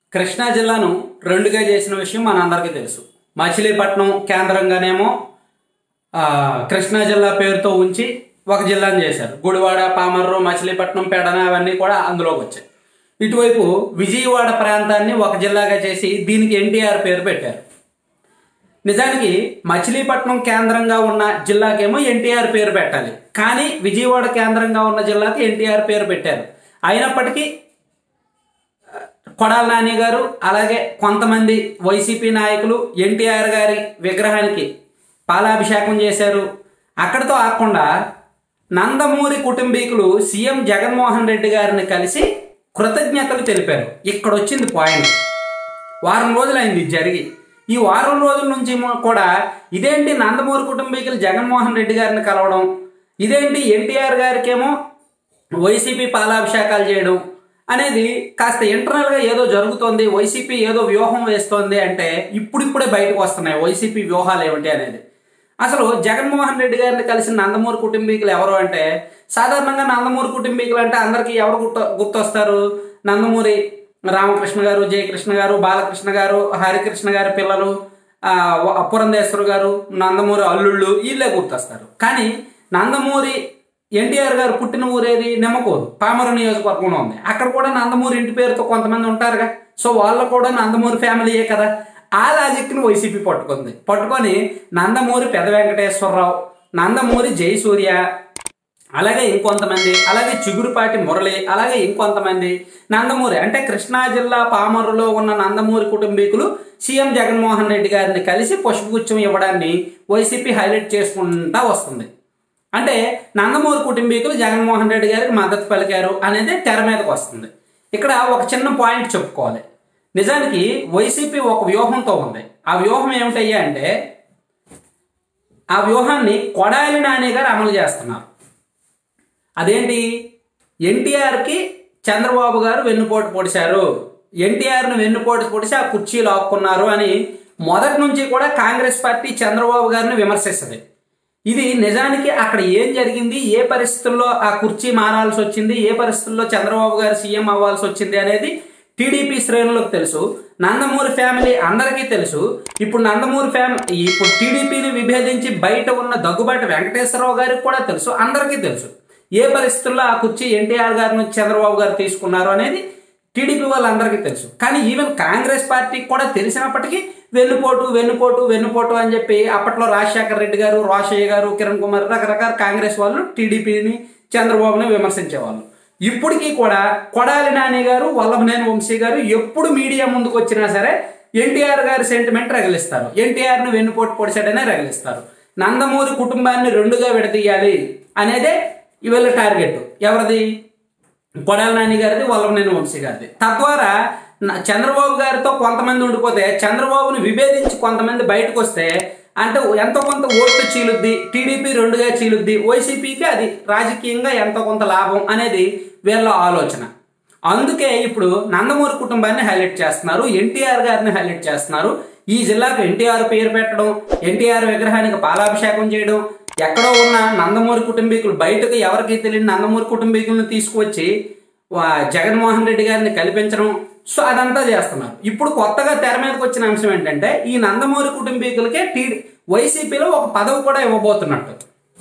కృష్ణా జిల్లాను రెండుగా చేసిన విషయం మనందరికీ తెలుసు మచిలీపట్నం కేంద్రంగానేమో ఆ, కృష్ణా జిల్లా పేరుతో ఉంచి ఒక జిల్లాను చేశారు గుడివాడ పామర్రు మచిలీపట్నం పెడన అవన్నీ కూడా అందులోకి వచ్చాయి ఇటువైపు విజయవాడ ప్రాంతాన్ని ఒక జిల్లాగా చేసి దీనికి ఎన్టీఆర్ పేరు పెట్టారు నిజానికి మచిలీపట్నం కేంద్రంగా ఉన్న జిల్లాకేమో ఎన్టీఆర్ పేరు పెట్టాలి కానీ విజయవాడ కేంద్రంగా ఉన్న జిల్లాకి ఎన్టీఆర్ పేరు పెట్టారు అయినప్పటికీ కొడాల నాని గారు అలాగే కొంతమంది వైసీపీ నాయకులు ఎన్టీఆర్ గారి విగ్రహానికి పాలాభిషేకం చేశారు అక్కడితో ఆకుండా నందమూరి కుటుంబీకులు సీఎం జగన్మోహన్ రెడ్డి గారిని కలిసి కృతజ్ఞతలు తెలిపారు ఇక్కడ వచ్చింది పాయింట్ వారం రోజులైంది ఇది జరిగి ఈ వారం రోజుల నుంచి mo- కూడా ఇదేంటి నందమూరి కుటుంబీకులు జగన్మోహన్ రెడ్డి గారిని కలవడం ఇదేంటి ఎన్టీఆర్ గారికేమో వైసీపీ పాలాభిషేకాలు చేయడం అనేది కాస్త ఇంటర్నల్ గా ఏదో జరుగుతోంది వైసీపీ ఏదో వ్యూహం వేస్తోంది అంటే ఇప్పుడిప్పుడే బయటకు వస్తున్నాయి వైసీపీ వ్యూహాలు ఏమిటి అనేది అసలు జగన్మోహన్ రెడ్డి గారిని కలిసిన నందమూరి కుటుంబీకులు ఎవరు అంటే సాధారణంగా నందమూరి కుటుంబీకులు అంటే అందరికీ ఎవరు గుర్తు గుర్తొస్తారు నందమూరి రామకృష్ణ గారు జయకృష్ణ గారు బాలకృష్ణ గారు హరికృష్ణ గారి పిల్లలు ఆ, వ- పురంధేశ్వరు గారు నందమూరి అల్లుళ్ళు వీళ్ళే గుర్తొస్తారు కానీ నందమూరి ఎన్టీఆర్ గారు పుట్టిన ఊరేది నిమ్మకూరు పామరు నియోజకవర్గంలో ఉంది అక్కడ కూడా నందమూరి ఇంటి పేరుతో కొంతమంది ఉంటారుగా సో వాళ్ళు కూడా నందమూరి ఫ్యామిలీయే కదా ఆ లాజిక్ని వైసీపీ పట్టుకుంది పట్టుకొని నందమూరి పెద వెంకటేశ్వరరావు నందమూరి జయసూర్య అలాగే ఇంకొంతమంది అలాగే చిగురుపాటి మురళి అలాగే ఇంకొంతమంది నందమూరి అంటే కృష్ణా జిల్లా పామరులో ఉన్న నందమూరి కుటుంబీకులు సీఎం జగన్మోహన్ రెడ్డి గారిని కలిసి పుష్పగుచ్చం ఇవ్వడాన్ని వైసీపీ హైలైట్ చేసుకుంటా వస్తుంది అంటే నందమూరి కుటుంబీకులు జగన్మోహన్ రెడ్డి గారికి మద్దతు పలికారు అనేది తెర మీదకి వస్తుంది ఇక్కడ ఒక చిన్న పాయింట్ చెప్పుకోవాలి నిజానికి వైసీపీ ఒక వ్యూహంతో ఉంది ఆ వ్యూహం ఏమిటయ్యా అంటే ఆ వ్యూహాన్ని కొడాలి నాని గారు అమలు చేస్తున్నారు అదేంటి ఎన్టీఆర్కి చంద్రబాబు గారు వెన్నుపోటు పొడిచారు ఎన్టీఆర్ను వెన్నుపోటు పొడిచి ఆ కుర్చీలు లాక్కున్నారు అని మొదటి నుంచి కూడా కాంగ్రెస్ పార్టీ చంద్రబాబు గారిని విమర్శిస్తుంది ఇది నిజానికి అక్కడ ఏం జరిగింది ఏ పరిస్థితుల్లో ఆ కుర్చీ మారాల్సి వచ్చింది ఏ పరిస్థితుల్లో చంద్రబాబు గారు సీఎం అవ్వాల్సి వచ్చింది అనేది టీడీపీ శ్రేణులకు తెలుసు నందమూరి ఫ్యామిలీ అందరికీ తెలుసు ఇప్పుడు నందమూరి ఫ్యామిలీ ఇప్పుడు టీడీపీని విభేదించి బయట ఉన్న దగ్గుబాటి వెంకటేశ్వరరావు గారికి కూడా తెలుసు అందరికీ తెలుసు ఏ పరిస్థితుల్లో ఆ కుర్చీ ఎన్టీఆర్ గారిని చంద్రబాబు గారు తీసుకున్నారు అనేది టీడీపీ వాళ్ళందరికీ తెలుసు కానీ ఈవెన్ కాంగ్రెస్ పార్టీకి కూడా తెలిసినప్పటికీ వెన్నుపోటు వెన్నుపోటు వెన్నుపోటు అని చెప్పి అప్పట్లో రాజశేఖర రెడ్డి గారు రోషయ్య గారు కిరణ్ కుమార్ రకరకాల కాంగ్రెస్ వాళ్ళు టీడీపీని చంద్రబాబుని విమర్శించేవాళ్ళు ఇప్పటికీ కూడా కొడాలి నాని గారు వల్లభనేని వంశీ గారు ఎప్పుడు మీడియా ముందుకు వచ్చినా సరే ఎన్టీఆర్ గారి సెంటిమెంట్ రగిలిస్తారు ఎన్టీఆర్ని వెన్నుపోటు పొడిచాడనే రగిలిస్తారు నందమూరి కుటుంబాన్ని రెండుగా విడదీయాలి అనేదే వీళ్ళ టార్గెట్ ఎవరిది కొడాల నాని గారిది వల్లభనేని వంశీ గారిది తద్వారా న- చంద్రబాబు గారితో కొంతమంది ఉండిపోతే చంద్రబాబుని విభేదించి కొంతమంది బయటకు వస్తే అంటే ఎంతో కొంత ఓట్లు చీలుద్ది టీడీపీ రెండుగా చీలుద్ది వైసీపీకి అది రాజకీయంగా ఎంతో కొంత లాభం అనేది వీళ్ళ ఆలోచన అందుకే ఇప్పుడు నందమూరి కుటుంబాన్ని హైలైట్ చేస్తున్నారు ఎన్టీఆర్ గారిని హైలైట్ చేస్తున్నారు ఈ జిల్లాకు ఎన్టీఆర్ పేరు పెట్టడం ఎన్టీఆర్ విగ్రహానికి పాలాభిషేకం చేయడం ఎక్కడో ఉన్న నందమూరి కుటుంబీకులు బయటకు ఎవరికి తెలియని నందమూరి కుటుంబీకులను తీసుకువచ్చి వా- జగన్మోహన్ రెడ్డి గారిని కల్పించడం సో అదంతా చేస్తున్నారు ఇప్పుడు కొత్తగా తెర మీదకి వచ్చిన అంశం ఏంటంటే ఈ నందమూరి కుటుంబీకులకే టీ వైసీపీలో ఒక పదవి కూడా ఇవ్వబోతున్నట్టు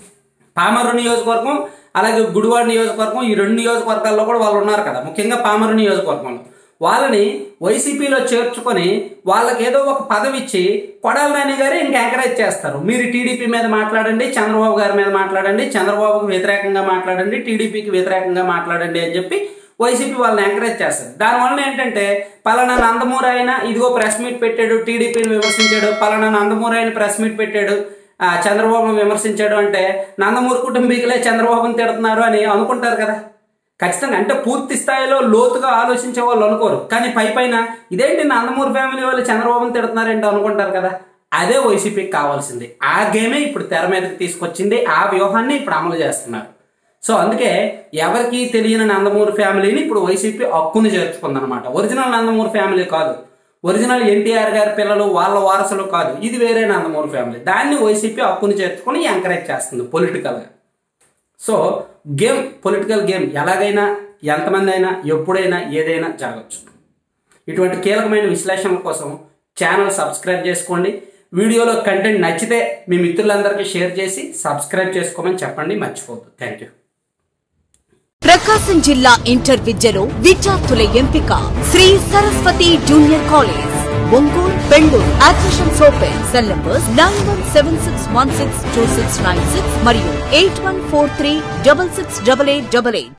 పామరు నియోజకవర్గం అలాగే గుడివాడ నియోజకవర్గం ఈ రెండు నియోజకవర్గాల్లో కూడా వాళ్ళు ఉన్నారు కదా ముఖ్యంగా పామరు నియోజకవర్గంలో వాళ్ళని వైసీపీలో చేర్చుకొని వాళ్ళకి ఏదో ఒక పదవి ఇచ్చి కొడాల నాని గారు ఇంకా ఎంకరేజ్ చేస్తారు మీరు టీడీపీ మీద మాట్లాడండి చంద్రబాబు గారి మీద మాట్లాడండి చంద్రబాబుకు వ్యతిరేకంగా మాట్లాడండి టీడీపీకి వ్యతిరేకంగా మాట్లాడండి అని చెప్పి వైసీపీ వాళ్ళని ఎంకరేజ్ చేస్తారు దానివల్ల ఏంటంటే పలానా నందమూరి ఆయన ఇదిగో ప్రెస్ మీట్ పెట్టాడు టీడీపీని విమర్శించాడు పలానా నందమూరి ఆయన ప్రెస్ మీట్ పెట్టాడు ఆ, చంద్రబాబును విమర్శించాడు అంటే నందమూరి కుటుంబీకులే చంద్రబాబుని తిడుతున్నారు అని అనుకుంటారు కదా ఖచ్చితంగా అంటే పూర్తి స్థాయిలో లోతుగా ఆలోచించే వాళ్ళు అనుకోరు కానీ పై పైన ఇదేంటి నందమూరి ఫ్యామిలీ వాళ్ళు చంద్రబాబుని తిడుతున్నారేంటి అనుకుంటారు కదా అదే వైసీపీకి కావాల్సింది ఆ గేమే ఇప్పుడు తెర మీదకి తీసుకొచ్చింది ఆ వ్యూహాన్ని ఇప్పుడు అమలు చేస్తున్నారు సో అందుకే ఎవరికి తెలియని నందమూరి ఫ్యామిలీని ఇప్పుడు వైసీపీ హక్కుని చేర్చుకుందనమాట ఒరిజినల్ నందమూరి ఫ్యామిలీ కాదు ఒరిజినల్ ఎన్టీఆర్ గారి పిల్లలు వాళ్ళ వారసులు కాదు ఇది వేరే నందమూరి ఫ్యామిలీ దాన్ని వైసీపీ హక్కుని చేర్చుకొని ఎంకరేజ్ చేస్తుంది పొలిటికల్గా సో గేమ్ పొలిటికల్ గేమ్ ఎలాగైనా ఎంతమంది అయినా ఎప్పుడైనా ఏదైనా జరగచ్చు ఇటువంటి కీలకమైన విశ్లేషణల కోసం ఛానల్ సబ్స్క్రైబ్ చేసుకోండి వీడియోలో కంటెంట్ నచ్చితే మీ మిత్రులందరికీ షేర్ చేసి సబ్స్క్రైబ్ చేసుకోమని చెప్పండి మర్చిపోవద్దు థ్యాంక్ యూ ప్రకాశం జిల్లా ఇంటర్ విద్యలో విద్యార్థుల ఎంపిక Sri Saraswati junior college Ongole Bengaluru admissions open cell numbers nine one seven six one six two six nine six మరియు eight one four three double six double eight double eight